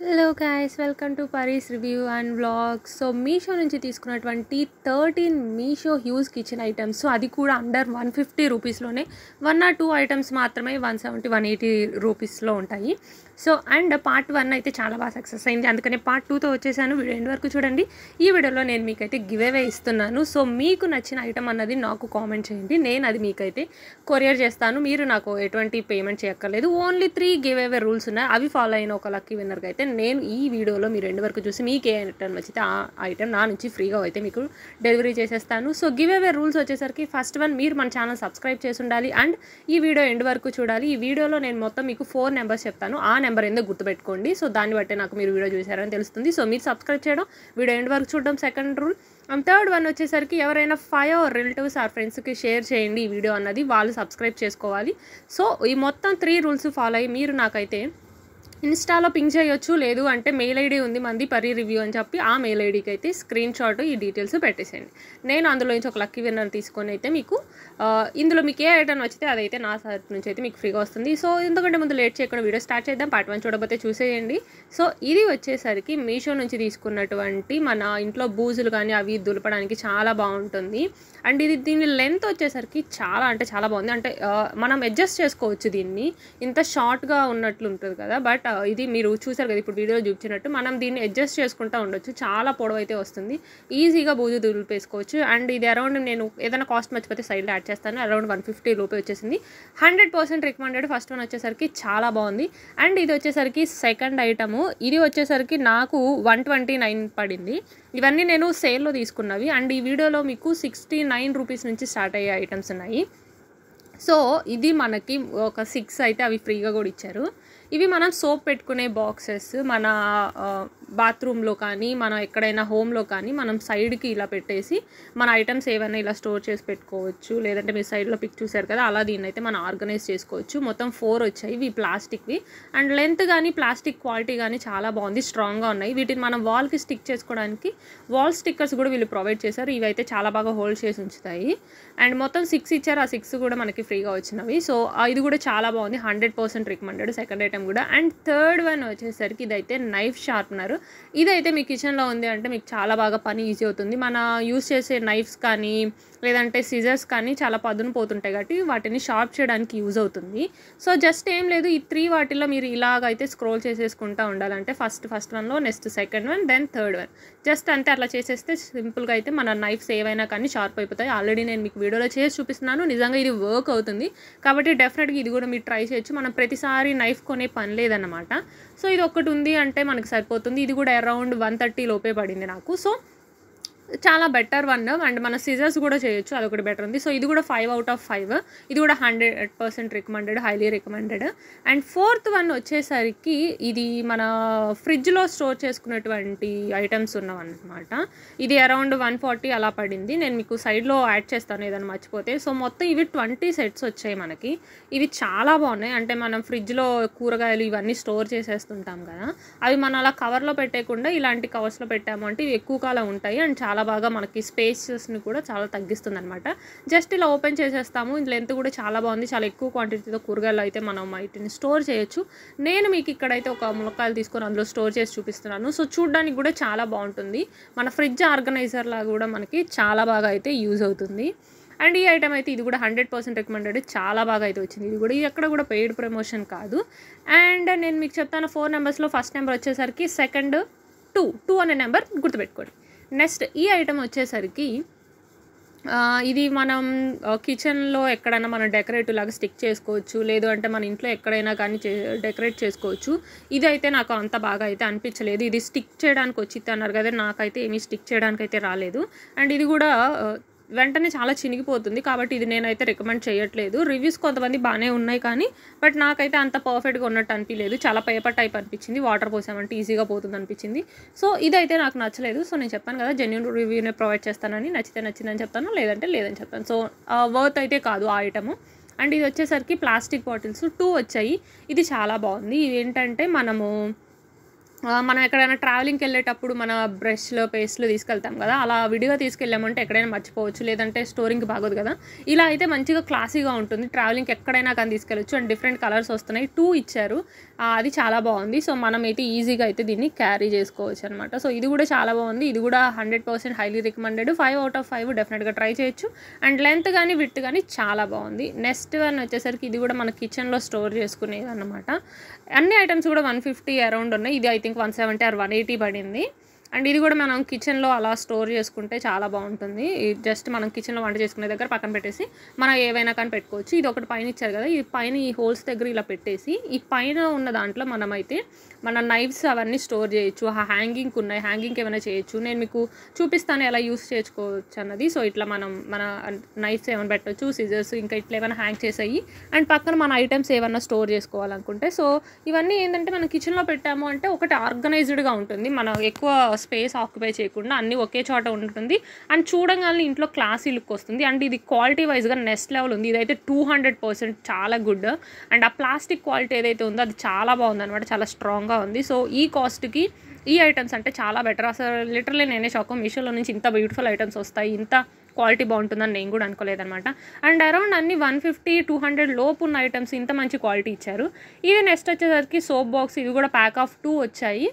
hello guys welcome to Pari's review and vlogs so Meesho నుంచి తీసుకున్నటువంటి thirteen Meesho huge kitchen items so అది కూడా under one fifty రూపీస్లోనే one or two items మాత్రమే one seventy one eighty రూపీస్లో ఉంటాయి సో అండ్ పార్ట్ వన్ అయితే చాలా బాగా సక్సెస్ అయింది అందుకనే పార్ట్ టూతో వచ్చేసాను వీడియో ఎండ్ వరకు చూడండి ఈ వీడియోలో నేను మీకైతే గివ్ అవే ఇస్తున్నాను సో మీకు నచ్చిన ఐటమ్ అన్నది నాకు కామెంట్ చేయండి నేను అది మీకైతే కొరియర్ చేస్తాను మీరు నాకు ఎటువంటి పేమెంట్ చేయక్కర్లేదు only three giveaway rules ఉన్నాయి అవి ఫాలో అయిన ఒక లక్కీ విన్నర్కి అయితే నేను ఈ వీడియోలో మీరు ఎండ్ వరకు చూసి మీకు ఏ ఐటమ్ నచ్చితే ఆ ఐటమ్ నా నుంచి ఫ్రీగా అయితే మీకు డెలివరీ చేసేస్తాను సో గివ్ అవే రూల్స్ వచ్చేసరికి ఫస్ట్ వన్ మీరు మన ఛానల్ సబ్స్క్రైబ్ చేసి ఉండాలి అండ్ ఈ వీడియో ఎండ్ వరకు చూడాలి ఈ వీడియోలో నేను మొత్తం మీకు ఫోర్ నెంబర్స్ చెప్తాను ఆ నెంబర్ ఎందుకు గుర్తుపెట్టుకోండి సో దాన్ని బట్టి నాకు మీరు వీడియో చూసారని తెలుస్తుంది సో మీరు సబ్స్క్రైబ్ చేయడం వీడియో ఎండ్ వరకు చూడడం second rule and third one వచ్చేసరికి ఎవరైనా ఫైవ్ రిలేటివ్స్ ఆర్ ఫ్రెండ్స్కి షేర్ చేయండి ఈ వీడియో అన్నది వాళ్ళు సబ్స్క్రైబ్ చేసుకోవాలి సో ఈ మొత్తం త్రీ రూల్స్ ఫాలో అయ్యి మీరు నాకైతే ఇన్స్టాలో పింక్ చేయొచ్చు లేదు అంటే మెయిల్ ఐడి ఉంది మంది పరి రివ్యూ అని చెప్పి ఆ మెయిల్ ఐడికి అయితే స్క్రీన్ షాట్ ఈ డీటెయిల్స్ పెట్టేసేయండి నేను అందులో నుంచి ఒక లక్కీ విన్నర్ తీసుకొని అయితే మీకు ఆ, ఇందులో మీకు ఏ ఐటమ్ వచ్చితే అదైతే నా సైట్ నుంచి అయితే మీకు ఫ్రీగా వస్తుంది సో ఎందుకంటే ముందు లేట్ చేయకుండా వీడియో స్టార్ట్ చేద్దాం పార్ట్ వన్ చూడబోతే చూసేయండి సో ఇది వచ్చేసరికి మీషో నుంచి తీసుకున్నటువంటి మన ఇంట్లో బూజులు కానీ అవి దులపడానికి చాలా బాగుంటుంది అండ్ ఇది దీని లెంత్ వచ్చేసరికి చాలా అంటే చాలా బాగుంది అంటే ఆ, మనం అడ్జస్ట్ చేసుకోవచ్చు దీన్ని ఇంత షార్ట్గా ఉన్నట్లు ఉంటుంది కదా బట్ ఇది మీరు చూసారు కదా ఇప్పుడు వీడియో చూపించినట్టు మనం దీన్ని అడ్జస్ట్ చేసుకుంటూ ఉండొచ్చు చాలా పొడవు అయితే వస్తుంది ఈజీగా బూజు దులిపేసుకోవచ్చు అండ్ ఇది అరౌండ్ నేను ఏదైనా కాస్ట్ మర్చిపోతే సైడ్లో యాడ్ చేస్తాను అరౌండ్ వన్ ఫిఫ్టీ రూపీ వచ్చేసింది hundred percent recommended first one వచ్చేసరికి చాలా బాగుంది అండ్ ఇది వచ్చేసరికి సెకండ్ ఐటము ఇది వచ్చేసరికి నాకు వన్ ట్వంటీ నైన్ పడింది ఇవన్నీ నేను సేల్లో తీసుకున్నవి అండ్ ఈ వీడియోలో మీకు సిక్స్టీ నైన్ రూపీస్ నుంచి స్టార్ట్ అయ్యే ఐటమ్స్ ఉన్నాయి సో ఇది మనకి ఒక సిక్స్ అయితే అవి ఫ్రీగా కూడా ఇచ్చారు ఇవి మనం సోప్ పెట్టుకునే బాక్సెస్ మన బాత్రూంలో కానీ మనం ఎక్కడైనా హోమ్లో కానీ మనం సైడ్కి ఇలా పెట్టేసి మన ఐటమ్స్ ఏవైనా ఇలా స్టోర్ చేసి పెట్టుకోవచ్చు లేదంటే మీరు సైడ్లో పిక్ చూసారు కదా అలా దీన్ని అయితే మనం ఆర్గనైజ్ చేసుకోవచ్చు మొత్తం ఫోర్ వచ్చాయి ఇవి ప్లాస్టిక్వి అండ్ లెంత్ కానీ ప్లాస్టిక్ క్వాలిటీ కానీ చాలా బాగుంది స్ట్రాంగ్గా ఉన్నాయి వీటిని మనం వాల్కి స్టిక్ చేసుకోవడానికి వాల్ స్టిక్కర్స్ కూడా వీళ్ళు ప్రొవైడ్ చేశారు ఇవి అయితే చాలా బాగా హోల్డ్ చేసి ఉంచుతాయి అండ్ మొత్తం సిక్స్ ఇచ్చారు ఆ సిక్స్ కూడా మనకి ఫ్రీగా వచ్చినవి సో ఆ ఇది కూడా చాలా బాగుంది hundred percent recommended second item కూడా అండ్ థర్డ్ వన్ వచ్చేసరికి ఇదైతే నైఫ్ షార్ప్నర్ ఇదైతే మీ కిచెన్లో ఉంది అంటే మీకు చాలా బాగా పని ఈజీ అవుతుంది మన యూస్ చేసే నైఫ్స్ కానీ లేదంటే సిజర్స్ కానీ చాలా పదును పోతుంటాయి కాబట్టి వాటిని షార్ప్ చేయడానికి యూజ్ అవుతుంది సో జస్ట్ ఏం లేదు ఈ త్రీ వాటిల్లో మీరు ఇలాగైతే స్క్రోల్ చేసేసుకుంటూ ఉండాలంటే ఫస్ట్ ఫస్ట్ వన్లో next second one then third one just అంతే అట్లా చేసేస్తే సింపుల్గా అయితే మన నైఫ్స్ ఏవైనా కానీ షార్ప్ అయిపోతాయి ఆల్రెడీ నేను మీకు వీడియోలో చేసి చూపిస్తున్నాను నిజంగా ఇది వర్క్ అవుతుంది కాబట్టి డెఫినెట్గా ఇది కూడా మీరు ట్రై చేయొచ్చు మనం ప్రతిసారి నైఫ్ కొనే పని లేదన్నమాట సో ఇది ఒకటి ఉంది అంటే మనకి సరిపోతుంది ఇది కూడా అరౌండ్ వన్ థర్టీ లోపే పడింది నాకు సో చాలా బెటర్ వన్ అండ్ మన సిజర్స్ కూడా చేయొచ్చు అదొకటి బెటర్ ఉంది సో ఇది కూడా ఫైవ్ అవుట్ ఆఫ్ ఫైవ్ ఇది కూడా hundred percent recommended highly recommended and fourth one వచ్చేసరికి ఇది మన ఫ్రిడ్జ్లో స్టోర్ చేసుకున్నటువంటి ఐటమ్స్ ఉన్నవన్నమాట ఇది అరౌండ్ వన్ ఫార్టీ అలా పడింది నేను మీకు సైడ్లో యాడ్ చేస్తాను ఏదైనా మర్చిపోతే సో మొత్తం ఇవి ట్వంటీ సెట్స్ వచ్చాయి మనకి ఇవి చాలా బాగున్నాయి అంటే మనం ఫ్రిడ్జ్లో కూరగాయలు ఇవన్నీ స్టోర్ చేసేస్తుంటాం కదా అవి మనం అలా కవర్లో పెట్టేయకుండా ఇలాంటి కవర్స్లో పెట్టాము అంటే ఇవి ఎక్కువ కాలం ఉంటాయి అండ్ చాలా బాగా మనకి స్పేసెస్ని కూడా చాలా తగ్గిస్తుంది అనమాట జస్ట్ ఇలా ఓపెన్ చేసేస్తాము లెంత్ కూడా చాలా బాగుంది చాలా ఎక్కువ క్వాంటిటీతో కూరగాయలు అయితే మనం వీటిని స్టోర్ చేయొచ్చు నేను మీకు ఇక్కడైతే ఒక ములక్కాయలు తీసుకొని అందులో స్టోర్ చేసి చూపిస్తున్నాను సో చూడడానికి కూడా చాలా బాగుంటుంది మన ఫ్రిడ్జ్ ఆర్గనైజర్ లాగా కూడా మనకి చాలా బాగా అయితే యూజ్ అవుతుంది అండ్ ఈ ఐటమ్ అయితే ఇది కూడా హండ్రెడ్ పర్సెంట్ రికమెండెడ్ చాలా బాగా అయితే వచ్చింది ఇది కూడా ఇది ఎక్కడ కూడా పెయిడ్ ప్రమోషన్ కాదు అండ్ నేను మీకు చెప్తాను ఫోర్ నెంబర్స్లో ఫస్ట్ నెంబర్ వచ్చేసరికి సెకండ్ టూ టూ అనే నెంబర్ గుర్తుపెట్టుకోండి నెక్స్ట్ ఈ ఐటమ్ వచ్చేసరికి ఆ, ఇది మనం కిచెన్లో ఎక్కడైనా మనం డెకరేటివ్ లాగా స్టిక్ చేసుకోవచ్చు లేదు అంటే మన ఇంట్లో ఎక్కడైనా కానీ చే డెకరేట్ చేసుకోవచ్చు ఇది అయితే నాకు అంత బాగా అయితే అనిపించలేదు ఇది స్టిక్ చేయడానికి వచ్చింది అన్నారు కదా నాకైతే ఏమీ స్టిక్ చేయడానికి అయితే రాలేదు అండ్ ఇది కూడా ఆ, వెంటనే చాలా చినిగిపోతుంది కాబట్టి ఇది నేనైతే రికమెండ్ చేయట్లేదు రివ్యూస్ కొంతమంది బాగానే ఉన్నాయి కానీ బట్ నాకైతే అంత పర్ఫెక్ట్గా ఉన్నట్టు అనిపించలేదు చాలా పేపర్ టైప్ అనిపించింది వాటర్ పోసామంటే ఈజీగా పోతుంది అనిపించింది సో ఇదైతే నాకు నచ్చలేదు సో నేను చెప్పాను కదా జెన్యున్ రివ్యూనే ప్రొవైడ్ చేస్తానని నచ్చితే నచ్చిందని చెప్తాను లేదంటే లేదని చెప్తాను సో వర్త్ అయితే కాదు ఆ ఐటము అండ్ ఇది వచ్చేసరికి ప్లాస్టిక్ బాటిల్స్ టూ వచ్చాయి ఇది చాలా బాగుంది ఇది ఏంటంటే మనము ఆ, మనం ఎక్కడైనా ట్రావెలింగ్కి వెళ్ళేటప్పుడు మన బ్రష్లు పేస్ట్లు తీసుకెళ్తాం కదా అలా విడిగా తీసుకెళ్ళామంటే ఎక్కడైనా మర్చిపోవచ్చు లేదంటే స్టోరింగ్కి బాగోదు కదా ఇలా అయితే మంచిగా క్లాసీగా ఉంటుంది ట్రావెలింగ్కి ఎక్కడైనా కానీ తీసుకెళ్ళచ్చు అండ్ డిఫరెంట్ కలర్స్ వస్తున్నాయి టూ ఇచ్చారు ఆ, అది చాలా బాగుంది సో మనం అయితే ఈజీగా అయితే దీన్ని క్యారీ చేసుకోవచ్చు అనమాట సో ఇది కూడా చాలా బాగుంది ఇది కూడా hundred percent highly recommended five out of five డెఫినెట్గా ట్రై చేయొచ్చు అండ్ లెంత్ కానీ విత్ కానీ చాలా బాగుంది నెక్స్ట్ వన్ వచ్చేసరికి ఇది కూడా మన కిచెన్లో స్టోర్ చేసుకునేది అనమాట అన్ని ఐటమ్స్ కూడా వన్ ఫిఫ్టీ అరౌండ్ ఉన్నాయి ఇది I think one seventy or one eighty పడింది అండ్ ఇది కూడా మనం కిచెన్లో అలా స్టోర్ చేసుకుంటే చాలా బాగుంటుంది జస్ట్ మనం కిచెన్లో వంట చేసుకునే దగ్గర పక్కన పెట్టేసి మనం ఏవైనా కానీ పెట్టుకోవచ్చు ఇది ఒకటి పైన ఇచ్చారు కదా ఈ పైన ఈ హోల్స్ దగ్గర ఇలా పెట్టేసి ఈ పైన ఉన్న దాంట్లో మనమైతే మన నైఫ్స్ అవన్నీ స్టోర్ చేయొచ్చు ఆ హ్యాంగింగ్ ఉన్నాయి హ్యాంగింగ్ ఏమైనా చేయొచ్చు నేను మీకు చూపిస్తాను ఎలా యూస్ చేసుకోవచ్చు అన్నది సో ఇట్లా మనం మన నైఫ్స్ ఏమైనా పెట్టొచ్చు సిజర్స్ ఇంకా ఇట్లా ఏమైనా హ్యాంగ్ చేసాయి అండ్ పక్కన మన ఐటమ్స్ ఏమైనా స్టోర్ చేసుకోవాలనుకుంటే సో ఇవన్నీ ఏంటంటే మనం కిచెన్లో పెట్టాము అంటే ఒకటి ఆర్గనైజ్డ్గా ఉంటుంది మనం ఎక్కువ స్పేస్ ఆక్యుపై చేయకుండా అన్నీ ఒకే చోట ఉంటుంది అండ్ చూడగానే ఇంట్లో క్లాసీ లుక్ వస్తుంది అండ్ ఇది క్వాలిటీ వైజ్గా నెక్స్ట్ లెవెల్ ఉంది ఇదైతే టూ హండ్రెడ్ పర్సెంట్ చాలా గుడ్ అండ్ ఆ ప్లాస్టిక్ క్వాలిటీ ఏదైతే ఉందో అది చాలా బాగుంది అనమాట చాలా స్ట్రాంగ్గా ఉంది సో ఈ కాస్ట్కి ఈ ఐటమ్స్ అంటే చాలా బెటర్ అసలు లిటరలీ నేనే షాక్ మీషోలో నుంచి ఇంత బ్యూటిఫుల్ ఐటమ్స్ వస్తాయి ఇంత క్వాలిటీ బాగుంటుందని నేను కూడా అనుకోలేదన్నమాట అండ్ అరౌండ్ అన్ని వన్ ఫిఫ్టీ టూ హండ్రెడ్ లోపు ఉన్న ఐటమ్స్ ఇంత మంచి క్వాలిటీ ఇచ్చారు ఇది నెక్స్ట్ వచ్చేసరికి సోప్ బాక్స్ ఇది కూడా ప్యాక్ ఆఫ్ టూ వచ్చాయి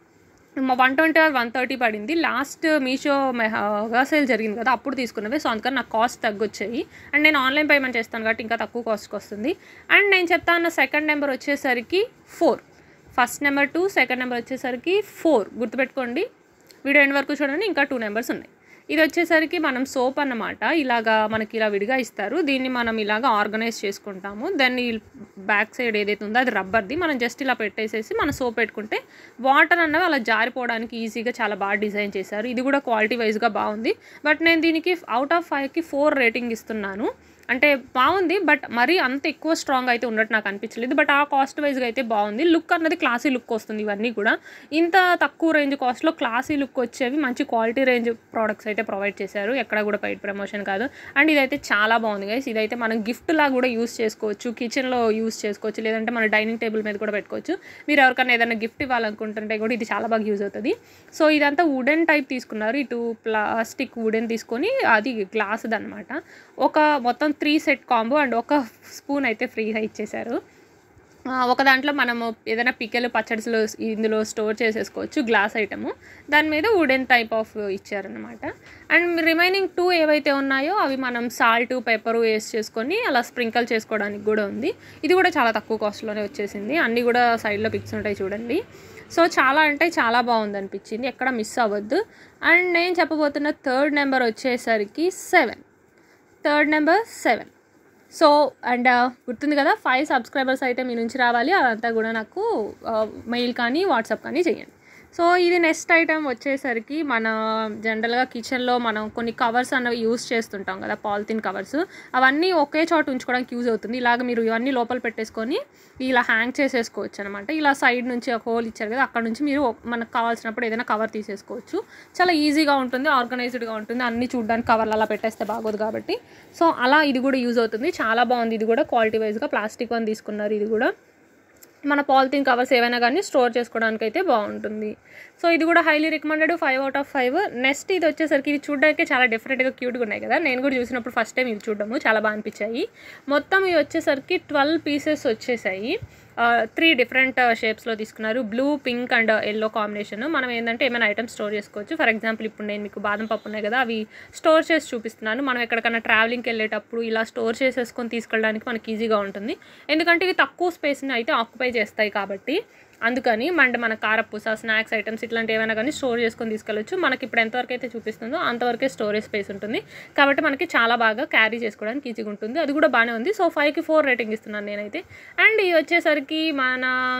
one twenty or one thirty పడింది లాస్ట్ మీషో మెగా సేల్ జరిగింది కదా అప్పుడు తీసుకున్నవి సో అందుకని నాకు కాస్ట్ తగ్గొచ్చాయి అండ్ నేను ఆన్లైన్ పేమెంట్ చేస్తాను కాబట్టి ఇంకా తక్కువ కాస్ట్కి వస్తుంది అండ్ నేను చెప్తాను సెకండ్ నెంబర్ వచ్చేసరికి four first number two second number వచ్చేసరికి ఫోర్ గుర్తుపెట్టుకోండి వీడియో ఎండ్ వరకు చూడండి ఇంకా టూ నెంబర్స్ ఉన్నాయి ఇది వచ్చేసరికి మనం సోప్ అన్నమాట ఇలాగా మనకి ఇలా విడిగా ఇస్తారు దీన్ని మనం ఇలాగా ఆర్గనైజ్ చేసుకుంటాము దాన్ని బ్యాక్ సైడ్ ఏదైతే ఉందో అది రబ్బర్ది మనం జస్ట్ ఇలా పెట్టేసేసి మన సోప్ పెట్టుకుంటే వాటర్ అన్నవి అలా జారిపోవడానికి ఈజీగా చాలా బాగా డిజైన్ చేశారు ఇది కూడా క్వాలిటీ వైజ్గా బాగుంది బట్ నేను దీనికి అవుట్ ఆఫ్ ఫైవ్కి ఫోర్ రేటింగ్ ఇస్తున్నాను అంటే బాగుంది బట్ మరీ అంత ఎక్కువ స్ట్రాంగ్ అయితే ఉన్నట్టు నాకు అనిపించలేదు బట్ ఆ కాస్ట్ వైజ్గా అయితే బాగుంది లుక్ అన్నది క్లాసీ లుక్ వస్తుంది ఇవన్నీ కూడా ఇంత తక్కువ రేంజ్ కాస్ట్లో క్లాసీ లుక్ వచ్చేవి మంచి క్వాలిటీ రేంజ్ ప్రోడక్ట్స్ అయితే ప్రొవైడ్ చేశారు ఎక్కడ కూడా పెయిడ్ ప్రమోషన్ కాదు అండ్ ఇదైతే చాలా బాగుంది గైస్ ఇదైతే మనం గిఫ్ట్ లా కూడా యూస్ చేసుకోవచ్చు కిచెన్లో యూస్ చేసుకోవచ్చు లేదంటే మన డైనింగ్ టేబుల్ మీద కూడా పెట్టుకోవచ్చు మీరు ఎవరికైనా ఏదైనా గిఫ్ట్ ఇవ్వాలనుకుంటుంటే కూడా ఇది చాలా బాగా యూజ్ అవుతుంది సో ఇదంతా వుడెన్ టైప్ తీసుకున్నారు ఇటు ప్లాస్టిక్ వుడెన్ తీసుకొని అది గ్లాస్ది అనమాట ఒక మొత్తం త్రీ సెట్ కాంబో అండ్ ఒక స్పూన్ అయితే ఫ్రీగా ఇచ్చేశారు ఆ, ఒక దాంట్లో మనము ఏదైనా పిక్కలు పచ్చడిలో ఇందులో స్టోర్ చేసేసుకోవచ్చు గ్లాస్ ఐటము దాని మీద వుడెన్ టైప్ ఆఫ్ ఇచ్చారనమాట అండ్ రిమైనింగ్ టూ ఏవైతే ఉన్నాయో అవి మనం సాల్ట్ పెప్పరు వేస్ట్ చేసుకొని అలా స్ప్రింకల్ చేసుకోవడానికి కూడా ఉంది ఇది కూడా చాలా తక్కువ కాస్ట్లోనే వచ్చేసింది అన్నీ కూడా సైడ్లో పిక్స్ ఉంటాయి చూడండి సో చాలా అంటే చాలా బాగుంది అనిపించింది ఎక్కడ మిస్ అవ్వద్దు అండ్ నేను చెప్పబోతున్న థర్డ్ నెంబర్ వచ్చేసరికి seven third number seven so and గుర్తుంది కదా ఫైవ్ సబ్స్క్రైబర్స్ అయితే మీ నుంచి రావాలి అదంతా కూడా నాకు మెయిల్ కానీ వాట్సాప్ కానీ చేయండి సో ఇది నెక్స్ట్ ఐటమ్ వచ్చేసరికి మన జనరల్గా కిచెన్లో మనం కొన్ని కవర్స్ అన్నవి యూస్ చేస్తుంటాం కదా పాలిథిన్ కవర్స్ అవన్నీ ఒకే చోట ఉంచుకోవడానికి యూజ్ అవుతుంది ఇలాగ మీరు ఇవన్నీ లోపల పెట్టేసుకొని ఇలా హ్యాంగ్ చేసేసుకోవచ్చు అనమాట ఇలా సైడ్ నుంచి ఒక హోల్ ఇచ్చారు కదా అక్కడ నుంచి మీరు మనకు కావాల్సినప్పుడు ఏదైనా కవర్ తీసేసుకోవచ్చు చాలా ఈజీగా ఉంటుంది ఆర్గనైజ్డ్గా ఉంటుంది అన్ని చూడడానికి కవర్లు అలా పెట్టేస్తే బాగోదు కాబట్టి సో అలా ఇది కూడా యూజ్ అవుతుంది చాలా బాగుంది ఇది కూడా క్వాలిటీ వైజ్గా ప్లాస్టిక్ వన్ తీసుకున్నారు ఇది కూడా మన పాలిథిన్ కవర్స్ ఏవైనా కానీ స్టోర్ చేసుకోవడానికి అయితే బాగుంటుంది సో ఇది కూడా highly recommended five out of five next ఇది వచ్చేసరికి ఇది చూడడానికి చాలా డిఫరెంట్గా క్యూట్గా ఉన్నాయి కదా నేను కూడా చూసినప్పుడు ఫస్ట్ టైం ఇది చూడడము చాలా బాగా అనిపించాయి మొత్తం ఇవి వచ్చేసరికి ట్వెల్వ్ పీసెస్ వచ్చేసాయి త్రీ డిఫరెంట్ షేప్స్లో తీసుకున్నారు blue pink and yellow combination మనం ఏంటంటే ఏమైనా ఐటమ్స్ స్టోర్ చేసుకోవచ్చు ఫర్ ఎగ్జాంపుల్ ఇప్పుడు నేను మీకు బాదం పప్పు ఉన్నాయి కదా అవి స్టోర్ చేసి చూపిస్తున్నాను మనం ఎక్కడికైనా ట్రావెలింగ్కి వెళ్ళేటప్పుడు ఇలా స్టోర్ చేసేసుకొని తీసుకెళ్ళడానికి మనకి ఈజీగా ఉంటుంది ఎందుకంటే ఇవి తక్కువ స్పేస్ని అయితే ఆక్యుపై చేస్తాయి కాబట్టి అందుకని మన మన కారపూస స్నాక్స్ ఐటమ్స్ ఇట్లాంటి ఏమైనా కానీ స్టోర్ చేసుకొని తీసుకెళ్ళొచ్చు మనకి ఇప్పుడు ఎంతవరకు అయితే చూపిస్తుందో అంతవరకే స్టోరేజ్ స్పేస్ ఉంటుంది కాబట్టి మనకి చాలా బాగా క్యారీ చేసుకోవడానికి ఈజీగా ఉంటుంది అది కూడా బాగానే ఉంది సో ఫైవ్కి ఫోర్ రేటింగ్ ఇస్తున్నాను నేనైతే అండ్ ఇది వచ్చేసరికి మన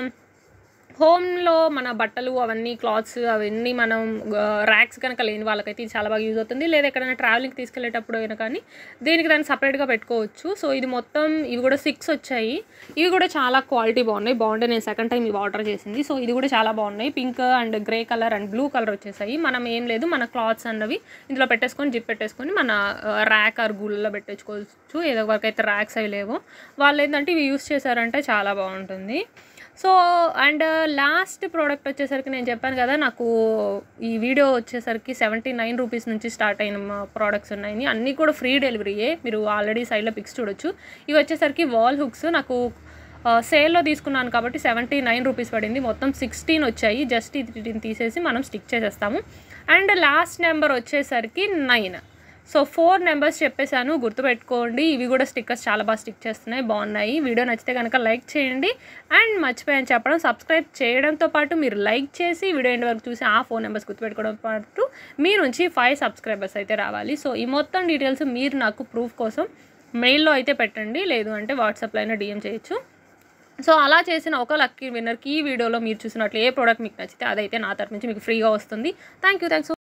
హోమ్లో మన బట్టలు అవన్నీ క్లాత్స్ అవన్నీ మనం ర్యాక్స్ కనుక లేని వాళ్ళకైతే ఇది చాలా బాగా యూజ్ అవుతుంది లేదా ఎక్కడైనా ట్రావెలింగ్కి తీసుకెళ్ళేటప్పుడు అయినా కానీ దీనికి దాన్ని సపరేట్గా పెట్టుకోవచ్చు సో ఇది మొత్తం ఇవి కూడా సిక్స్ వచ్చాయి ఇవి కూడా చాలా క్వాలిటీ బాగున్నాయి బాగుంటాయి నేను సెకండ్ టైం ఇవి ఆర్డర్ చేసింది సో ఇది కూడా చాలా బాగున్నాయి pink and grey colour and blue colour వచ్చేసాయి మనం ఏం లేదు మన క్లాత్స్ అన్నవి ఇందులో పెట్టేసుకొని జిప్ పెట్టేసుకొని మన ర్యాక్ ఆర్ గుళ్ళలో పెట్టేసుకోవచ్చు ఏదో వరకు అయితే ర్యాక్స్ అవి లేవో వాళ్ళు ఏంటంటే ఇవి యూస్ చేశారంటే చాలా బాగుంటుంది సో అండ్ లాస్ట్ ప్రోడక్ట్ వచ్చేసరికి నేను చెప్పాను కదా నాకు ఈ వీడియో వచ్చేసరికి సెవెంటీ నైన్ రూపీస్ నుంచి స్టార్ట్ అయిన ప్రోడక్ట్స్ ఉన్నాయి అన్నీ కూడా ఫ్రీ డెలివరీయే మీరు ఆల్రెడీ సైడ్లో పిక్స్ చూడొచ్చు ఇవి వచ్చేసరికి వాల్ హుక్స్ నాకు సేల్లో తీసుకున్నాను కాబట్టి సెవెంటీ నైన్ రూపీస్ పడింది మొత్తం సిక్స్టీన్ వచ్చాయి జస్ట్ ఇది తీసేసి మనం స్టిక్ చేసేస్తాము అండ్ లాస్ట్ నెంబర్ వచ్చేసరికి నైన్ సో ఫోర్ నెంబర్స్ చెప్పేశాను గుర్తుపెట్టుకోండి ఇవి కూడా స్టిక్కర్స్ చాలా బాగా స్టిక్ చేస్తున్నాయి బాగున్నాయి వీడియో నచ్చితే కనుక లైక్ చేయండి అండ్ మర్చిపోయాను చెప్పడం సబ్స్క్రైబ్ చేయడంతో పాటు మీరు లైక్ చేసి వీడియో ఎండ్ వరకు చూసి ఆ ఫోన్ నెంబర్స్ గుర్తుపెట్టుకోవడం పాటు మీ నుంచి ఫైవ్ సబ్స్క్రైబర్స్ అయితే రావాలి సో ఈ మొత్తం డీటెయిల్స్ మీరు నాకు ప్రూఫ్ కోసం మెయిల్లో అయితే పెట్టండి లేదు అంటే వాట్సాప్లో అయినా డిఎం చేయొచ్చు సో అలా చేసిన ఒక లక్కీ విన్నర్కి ఈ వీడియోలో మీరు చూసినట్లు ఏ ప్రోడక్ట్ మీకు నచ్చితే అదైతే నా తరపు నుంచి మీకు ఫ్రీగా వస్తుంది థ్యాంక్ యూ థ్యాంక్స్